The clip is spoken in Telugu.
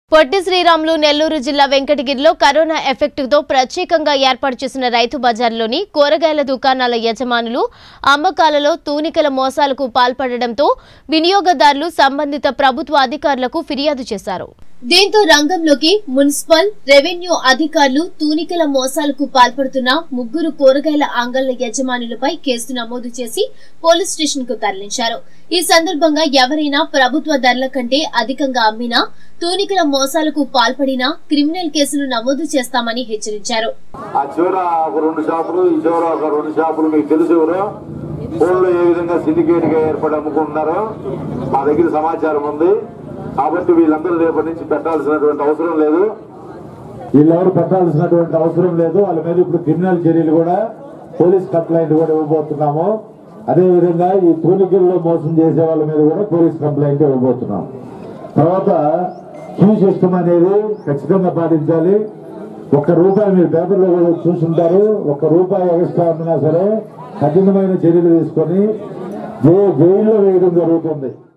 పొట్టి శ్రీరాములు నెల్లూరు జిల్లా వెంకటగిరిలో కరోనా ఎఫెక్ట్ తో ప్రత్యేకంగా ఏర్పాటు చేసిన రైతు బజార్లోని కూరగాయల దుకాణాల యజమానులు అమ్మకాలలో తూనికల మోసాలకు పాల్పడడంతో వినియోగదారులు సంబంధిత ప్రభుత్వ అధికారులకు ఫిర్యాదు చేశారు దీంతో రంగంలోకి మున్సిపల్ రెవెన్యూ అధికారులు తూనికల మోసాలకు పాల్పడుతున్న ముగ్గురు కూరగాయల అంగళ్ల యజమానులపై కేసు నమోదు చేసి పోలీస్ స్టేషన్ కు తరలించారు ఈ సందర్భంగా ఎవరైనా ప్రభుత్వ ధరల కంటే అధికంగా అమ్మినా తూనికల మోసాలకు పాల్పడినా క్రిమినల్ కేసులు నమోదు చేస్తామని హెచ్చరించారు ఆ చివర ఒక రెండు షాపులు ఈ చివర ఒక రెండు షాపులు మీకు తెలుసు ఎవరు ఫోన్లో ఏ విధంగా సిండికేట్ గా ఏర్పడి అమ్ముకుంటున్నారో మా దగ్గర సమాచారం ఉంది కాబట్టి వీళ్ళందరూ రేపటి నుంచి పెట్టాల్సినటువంటి అవసరం లేదు వీళ్ళెవరు పెట్టాల్సినటువంటి అవసరం లేదు వాళ్ళ మీద ఇప్పుడు క్రిమినల్ చర్యలు కూడా పోలీస్ కంప్లైంట్ కూడా ఇవ్వబోతున్నాము అదే విధంగా ఈ తూనికల్లో మోసం చేసే వాళ్ళ మీద కూడా పోలీస్ కంప్లైంట్ ఇవ్వబోతున్నాం తర్వాత క్యూ సిస్టమ్ అనేది ఖచ్చితంగా పాటించాలి ఒక్క రూపాయి మీరు పేపర్లో కూడా చూసుంటారు ఒక్క రూపాయి ఎక్స్ట్రా అమ్మినా సరే కఠినమైన చర్యలు తీసుకొని జై- జైల్లో వేయడం జరుగుతుంది